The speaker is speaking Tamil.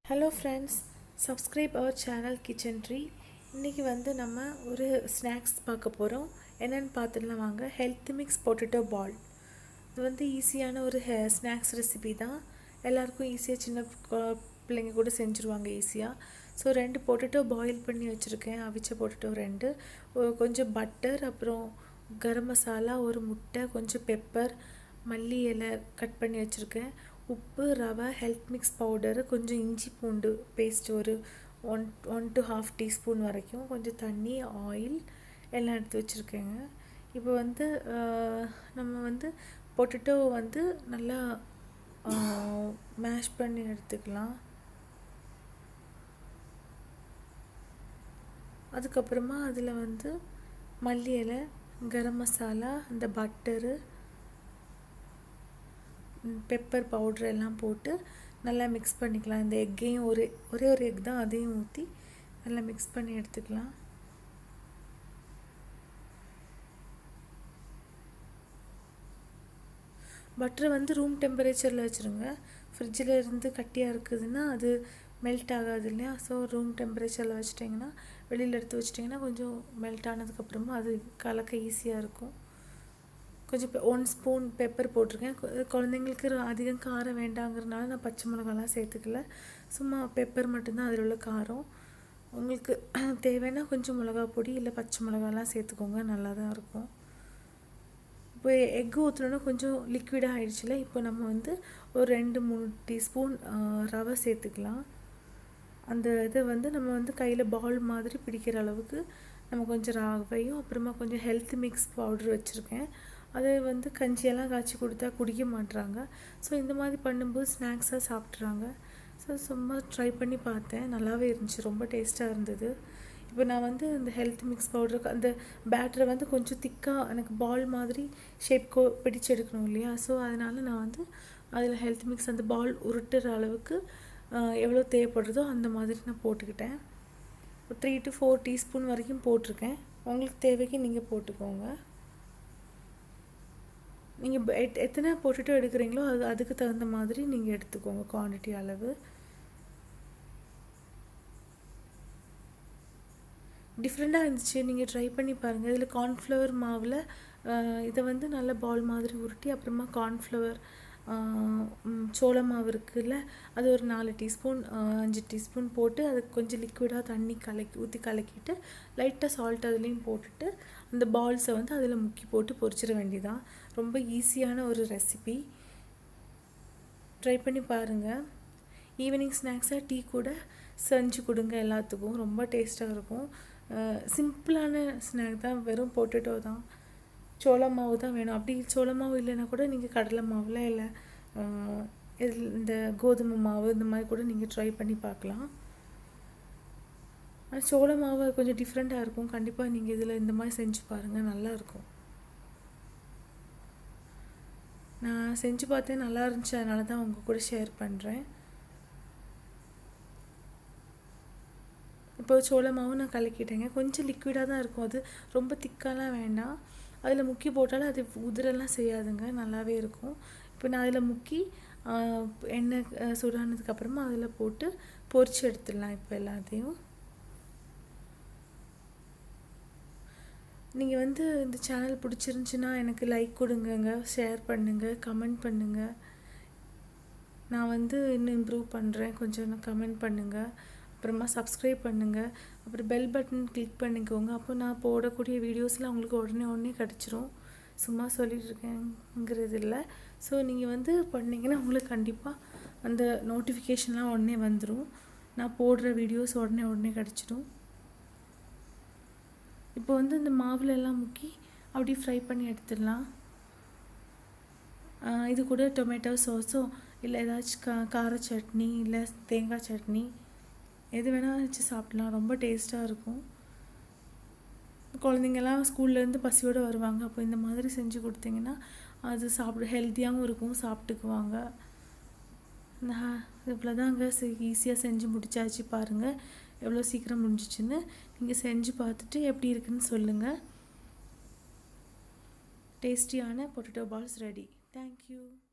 ஹலோ ஃப்ரெண்ட்ஸ் சப்ஸ்கிரைப் அவர் சேனல் கிச்சன் ட்ரீ இன்றைக்கி வந்து நம்ம ஒரு ஸ்நாக்ஸ் பார்க்க போகிறோம் என்னென்னு பார்த்துடலாம் வாங்க ஹெல்த் மிக்ஸ் பொட்டேட்டோ பால் இது வந்து ஈஸியான ஒரு ஹெ ஸ்நாக்ஸ் ரெசிபி தான் எல்லாருக்கும் ஈஸியாக சின்ன கொ- பிள்ளைங்க கூட செஞ்சுருவாங்க ஈஸியாக ஸோ ரெண்டு பொட்டேட்டோ பாயில் பண்ணி வச்சுருக்கேன் அவிச்ச பொட்டேட்டோ ரெண்டு ஒ- கொஞ்சம் பட்டர் அப்புறம் கரம் மசாலா ஒரு முட்டை கொஞ்சம் பெப்பர் மல்லி இலை கட் பண்ணி வச்சுருக்கேன் உப்பு ரவை ஹெல்த் மிக்ஸ் பவுடரு கொஞ்சம் இஞ்சி பூண்டு பேஸ்ட் ஒரு one one to half teaspoon வரைக்கும் கொஞ்சம் தண்ணி ஆயில் எல்லாம் எடுத்து வச்சுருக்கேங்க இப்போ வந்து ஆஹ், நம்ம வந்து பொட்டேட்டோ வந்து நல்லா மேஷ் பண்ணி எடுத்துக்கலாம் அதுக்கப்புறமா அதில் வந்து மல்லி இலை கரம் மசாலா அந்த பட்டரு பெப்பர் பவுடர் எல்லாம் போட்டு நல்லா மிக்ஸ் பண்ணிக்கலாம் இந்த எக்கையும் ஒரு ஒரே ஒரு எக் தான் அதையும் ஊற்றி நல்லா மிக்ஸ் பண்ணி எடுத்துக்கலாம் பட்டரை வந்து ரூம் டெம்பரேச்சரில் வச்சுருங்க ஃப்ரிட்ஜில் இருந்து கட்டியாக இருக்குதுன்னா அது மெல்ட் ஆகாது இல்லையா ஸோ ரூம் டெம்பரேச்சரில் வச்சிட்டிங்கன்னா வெளியில் எடுத்து வச்சிட்டிங்கன்னா கொஞ்சம் மெல்ட் ஆனதுக்கப்புறமா அது கலக்க ஈஸியாக இருக்கும் கொஞ்சம் ஒன் ஸ்பூன் பெப்பர் போட்டிருக்கேன் கொ- குழந்தைங்களுக்கு ரொ- அதிகம் காரம் வேண்டாங்கிறனால நான் பச்சை மிளகாலாம் சேர்த்துக்கல சும்மா பெப்பர் மட்டும்தான் அதில் உள்ள காரம் உங்களுக்கு தேவைன்னா கொஞ்சம் மிளகா பொடி இல்லை பச்சை மிளகாலாம் சேர்த்துக்கோங்க நல்லா தான் இருக்கும் இப்போ எக் ஊற்றணுன்னா கொஞ்சம் லிக்விடாக ஆயிடுச்சுல இப்போ நம்ம வந்து ஒரு ரெண்டு மூணு டீஸ்பூன் ரவை சேர்த்துக்கலாம் அந்த இதை வந்து நம்ம வந்து கையில் பால் மாதிரி பிடிக்கிற அளவுக்கு நம்ம கொஞ்சம் ரவையும் அப்புறமா கொஞ்சம் ஹெல்த் மிக்ஸ் பவுடர் வச்சுருக்கேன் அதை வந்து கஞ்சியெல்லாம் காய்ச்சி கொடுத்தா குடிக்க மாட்றாங்க ஸோ இந்த மாதிரி பண்ணும்போது ஸ்நாக்ஸாக சாப்பிட்றாங்க ஸோ சும்மா ட்ரை பண்ணி பார்த்தேன் நல்லாவே இருந்துச்சு ரொம்ப டேஸ்ட்டாக இருந்தது இப்போ நான் வந்து இந்த ஹெல்த் மிக்ஸ் பவுடருக்கு அந்த பேட்டரை வந்து கொஞ்சம் திக்காக எனக்கு பால் மாதிரி ஷேப் கோ பிடிச்சு எடுக்கணும் இல்லையா ஸோ அதனால நான் வந்து அதில் ஹெல்த் மிக்ஸ் அந்த பால் உருட்டுற அளவுக்கு ஆஹ், எவ்வளோ தேவைப்படுறதோ அந்த மாதிரி நான் போட்டுக்கிட்டேன் ஒரு த்ரீ டு ஃபோர் டீஸ்பூன் வரைக்கும் போட்டிருக்கேன் உங்களுக்கு தேவைக்கு நீங்கள் போட்டுக்கோங்க நீங்கள் எத்தனை பொட்டேட்டோ எடுக்கிறீங்களோ அது அதுக்கு தகுந்த மாதிரி நீங்கள் எடுத்துக்கோங்க குவான்டிட்டி அளவு டிஃப்ரெண்ட்டாக இருந்துச்சு நீங்கள் ட்ரை பண்ணி பாருங்கள் இதில் கார்ன்ஃப்ளவர் மாவில் இதை வந்து நல்ல பால் மாதிரி உருட்டி அப்புறமா கார்ன்ஃப்ளவர் சோள மாவு இருக்குல்ல அது ஒரு நாலு டீஸ்பூன் அஞ்சு டீஸ்பூன் போட்டு அதுக்கு கொஞ்சம் லிக்விடாக தண்ணி கலக்கி ஊற்றி கலக்கிட்டு லைட்டாக சால்ட் அதுலேயும் போட்டுட்டு அந்த பால்ஸை வந்து அதில் முக்கி போட்டு பொரிச்சிட வேண்டியதான் ரொம்ப ஈஸியான ஒரு ரெசிபி ட்ரை பண்ணி பாருங்கள் ஈவினிங் ஸ்நாக்ஸாக டீ கூட செஞ்சு கொடுங்க எல்லாத்துக்கும் ரொம்ப டேஸ்ட்டாக இருக்கும் சிம்பிளான ஸ்நாக் தான் வெறும் பொட்டேட்டோ தான் சோள மாவு தான் வேணும் அப்படி சோள மாவு இல்லைன்னா கூட நீங்கள் கடலை மாவில் இல்லை இதில் இந்த கோதுமை மாவு இந்த மாதிரி கூட நீங்கள் ட்ரை பண்ணி பார்க்கலாம் ஆனால் சோள மாவு கொஞ்சம் டிஃப்ரெண்ட்டாக இருக்கும் கண்டிப்பாக நீங்கள் இதில் இந்த மாதிரி செஞ்சு பாருங்கள் நல்லாயிருக்கும் நான் செஞ்சு பார்த்தேன் நல்லா இருந்துச்சு அதனால தான் உங்கள் கூட ஷேர் பண்ணுறேன் இப்போ சோள மாவும் நான் கலக்கிட்டேங்க கொஞ்சம் லிக்விடாக தான் இருக்கும் அது ரொம்ப திக்காலாம் வேண்டாம் அதில் முக்கி போட்டாலும் அது உதிரெல்லாம் செய்யாதுங்க நல்லாவே இருக்கும் இப்போ நான் அதில் முக்கி ஆஹ், எண்ணெய் ஆஹ், சூடானதுக்கப்புறமா அதில் போட்டு பொரிச்சு எடுத்துடலாம் இப்போ எல்லாத்தையும் நீங்கள் வந்து இந்த சேனல் பிடிச்சிருந்துச்சின்னா எனக்கு லைக் கொடுங்கங்க ஷேர் பண்ணுங்கள் கமெண்ட் பண்ணுங்கள் நான் வந்து இன்னும் இம்ப்ரூவ் பண்ணுறேன் கொஞ்சம் கமெண்ட் பண்ணுங்கள் அப்புறமா சப்ஸ்கிரைப் பண்ணுங்கள் அப்புறம் பெல் பட்டன் கிளிக் பண்ணிக்கோங்க அப்போ நான் போடக்கூடிய வீடியோஸ்லாம் உங்களுக்கு உடனே உடனே கிடச்சிரும் சும்மா சொல்லிட்டு இருக்கேங்கிறது இல்லை ஸோ நீங்கள் வந்து பண்ணீங்கன்னா உங்களுக்கு கண்டிப்பாக அந்த நோட்டிஃபிகேஷன்லாம் உடனே வந்துடும் நான் போடுற வீடியோஸ் உடனே உடனே கிடச்சிடும் இப்போ வந்து இந்த மாவுல எல்லாம் முக்கி அப்படியே ஃப்ரை பண்ணி எடுத்துடலாம் ஆஹ் இது கூட டொமேட்டோ சாஸோ இல்லை ஏதாச்சும் கா கார சட்னி இல்லை தேங்காய் சட்னி எது வேணால் வச்சு சாப்பிடலாம் ரொம்ப டேஸ்ட்டாக இருக்கும் குழந்தைங்கலாம் ஸ்கூல்லேருந்து பசியோடு வருவாங்க அப்போ இந்த மாதிரி செஞ்சு கொடுத்தீங்கன்னா அது சாப்பிட ஹெல்த்தியாகவும் இருக்கும் சாப்பிட்டுக்குவாங்க நான் இவ்வளோதாங்க ஈஸியாக செஞ்சு முடிச்சாச்சு பாருங்கள் எவ்வளோ சீக்கிரம் முடிஞ்சிச்சுன்னு நீங்கள் செஞ்சு பார்த்துட்டு எப்படி இருக்குன்னு சொல்லுங்கள் டேஸ்டியான பொட்டேட்டோ பால்ஸ் ரெடி தேங்க்யூ